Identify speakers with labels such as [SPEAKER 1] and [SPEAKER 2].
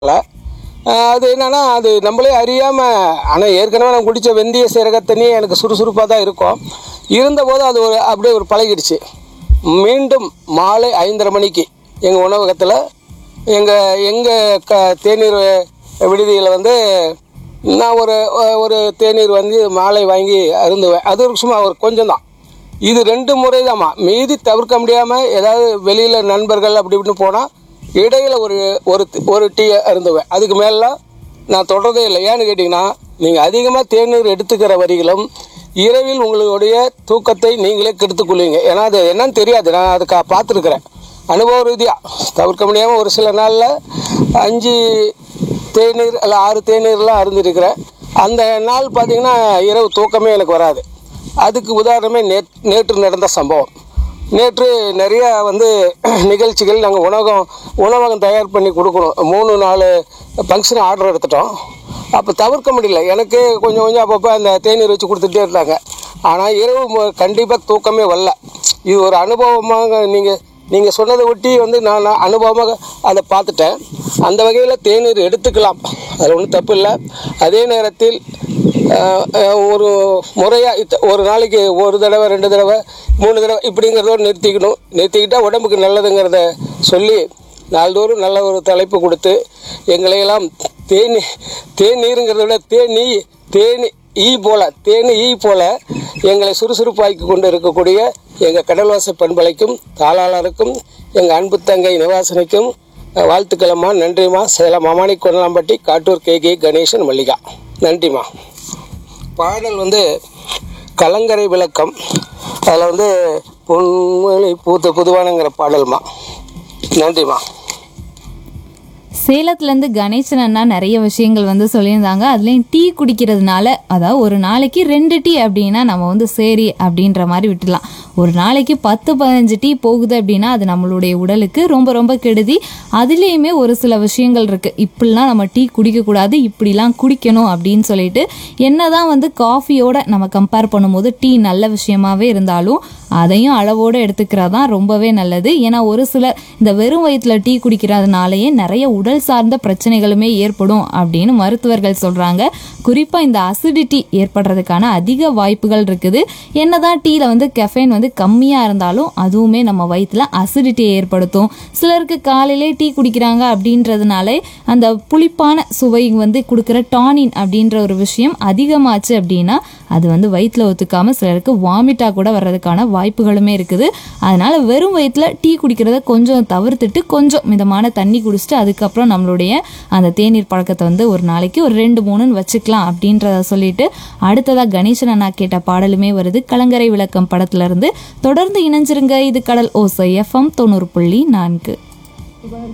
[SPEAKER 1] இல்லை அது என்னன்னா அது நம்மளே அறியாமல் ஆனால் ஏற்கனவே நான் குடித்த வெந்தய சீரக தண்ணி எனக்கு சுறுசுறுப்பாக தான் இருக்கும் இருந்தபோது அது ஒரு அப்படியே ஒரு பழகிடுச்சு மீண்டும் மாலை ஐந்தரை மணிக்கு எங்கள் உணவகத்தில் எங்கள் எங்கள் க தேநீர் விடுதியில் வந்து நான் ஒரு ஒரு தேநீர் வந்து மாலை வாங்கி அருந்துவேன் அது ஒரு சும்மா ஒரு கொஞ்சம் தான் இது ரெண்டு முறை தாம்மா மீதி தவிர்க்க முடியாமல் ஏதாவது வெளியில் நண்பர்கள் அப்படி இப்படின்னு போனால் இடையில ஒரு ஒரு ஒரு டீ அருந்துவேன் அதுக்கு மேலாம் நான் தொடர்றதே இல்லை ஏன்னு கேட்டிங்கன்னா நீங்கள் அதிகமாக தேநீர் எடுத்துக்கிற வரிகளும் இரவில் உங்களுடைய தூக்கத்தை நீங்களே கெடுத்துக்கொள்வீங்க ஏன்னா அது என்னன்னு தெரியாது நான் அதுக்கு பார்த்துருக்குறேன் அனுபவ ரீதியாக தவிர்க்க முடியாமல் ஒரு சில நாளில் அஞ்சு தேநீர் அல்ல ஆறு தேநீர்லாம் அருந்திருக்கிறேன் அந்த நாள் பார்த்தீங்கன்னா இரவு தூக்கமே எனக்கு வராது அதுக்கு உதாரணமே நே நேற்று நடந்த சம்பவம் நேற்று நிறைய வந்து நிகழ்ச்சிகள் நாங்கள் உணவகம் உணவகம் தயார் பண்ணி கொடுக்கணும் மூணு நாலு ஃபங்க்ஷன் ஆர்டர் எடுத்துட்டோம் அப்போ தவிர்க்க முடியல எனக்கு கொஞ்சம் கொஞ்சம் அப்பப்போ அந்த தேநீர் வச்சு கொடுத்துட்டே இருந்தாங்க ஆனால் இரவு கண்டிப்பாக தூக்கமே வரல இது ஒரு அனுபவமாக நீங்கள் நீங்கள் சொன்னதை ஒட்டி வந்து நான் நான் அனுபவமாக அதை பார்த்துட்டேன் அந்த வகையில் தேநீர் எடுத்துக்கலாம் அதில் ஒன்றும் தப்பு இல்லை அதே நேரத்தில் ஆஹ், ஆஹ், ஒரு முறையாக ஒரு நாளைக்கு ஒரு தடவை ரெண்டு தடவை மூணு தடவை இப்படிங்கிறதோடு நிறுத்திக்கணும் நிறுத்திக்கிட்டால் உடம்புக்கு நல்லதுங்கிறத சொல்லி நாள்தோறும் நல்ல ஒரு தலைப்பு கொடுத்து எங்களையெல்லாம் தேனி தேநீருங்கிறத விட தேனீ தேனி ஈ போல தேனி ஈ போல எங்களை சுறுசுறுப்பாக்கி கொண்டு இருக்கக்கூடிய எங்கள் கடல்வாச பண்பலைக்கும் தாளாளருக்கும் எங்கள் அன்பு தங்கை நிவாசனைக்கும் அஹ், வாழ்த்துக்களம்மா நன்றிம்மா சேலம் மாமானி கொண்டலாம்பட்டி காட்டூர் கே கே கணேசன் மல்லிகா நன்றிம்மா பாடல் வந்து கலங்கரை விளக்கம் அதில் வந்து பொன்மொழி பூத்த புதுவானங்கிற பாடல்மா நன்றிம்மா
[SPEAKER 2] சேலத்துலேருந்து கணேசன் அண்ணா நிறைய விஷயங்கள் வந்து சொல்லியிருந்தாங்க அதுலேயும் டீ குடிக்கிறதுனால அதாவது ஒரு நாளைக்கு ரெண்டு டீ அப்படின்னா நம்ம வந்து சரி அப்படின்ற மாதிரி விட்டுடலாம் ஒரு நாளைக்கு பத்து பதினஞ்சு டீ போகுது அப்படின்னா அது நம்மளுடைய உடலுக்கு ரொம்ப ரொம்ப கெடுதி அதுலேயுமே ஒரு சில விஷயங்கள் இருக்குது இப்படிலாம் நம்ம டீ குடிக்கக்கூடாது இப்படிலாம் குடிக்கணும் அப்படின்னு சொல்லிட்டு என்னதான் வந்து காஃபியோட நம்ம கம்பேர் பண்ணும்போது டீ நல்ல விஷயமாவே இருந்தாலும் அதையும் அளவோடு எடுத்துக்கிறது தான் ரொம்பவே நல்லது ஏன்னா ஒரு சிலர் இந்த வெறும் வயிற்றுல டீ குடிக்கிறதுனாலயே நிறைய உடல் சார்ந்த பிரச்சனைகளுமே ஏற்படும் அப்படின்னு மருத்துவர்கள் சொல்றாங்க குறிப்பா இந்த அசிடிட்டி ஏற்படுறதுக்கான அதிக வாய்ப்புகள் இருக்குது என்னதான் டீல வந்து கெஃபைன் வந்து கம்மியா இருந்தாலும் அதுவுமே நம்ம வயிற்றுல அசிடிட்டியை ஏற்படுத்தும் சிலருக்கு காலையிலே டீ குடிக்கிறாங்க அப்படின்றதுனாலே அந்த புளிப்பான சுவை வந்து கொடுக்குற டானின் அப்படின்ற ஒரு விஷயம் அதிகமாச்சு அப்படின்னா அது வந்து வயிற்றுல ஒத்துக்காம சிலருக்கு வாமிட்டா கூட வர்றதுக்கான வாய்ப்புகளுமே இருக்குது அதனால வெறும் வயிற்றுல டீ குடிக்கிறத கொஞ்சம் தவிர்த்துட்டு கொஞ்சம் மிதமான தண்ணி குடிச்சிட்டு அதுக்கப்புறம் நம்மளுடைய அந்த தேநீர் பழக்கத்தை வந்து ஒரு நாளைக்கு ஒரு ரெண்டு மூணுன்னு வச்சுக்கலாம் அப்படின்றத சொல்லிட்டு அடுத்ததா கணேசன் அண்ணா கேட்ட பாடலுமே வருது கலங்கரை விளக்கம் படத்துல இருந்து தொடர்ந்து இணைஞ்சிருங்க இது கடல் ஓசை எஃப்எம் தொண்ணூறு புள்ளி நான்கு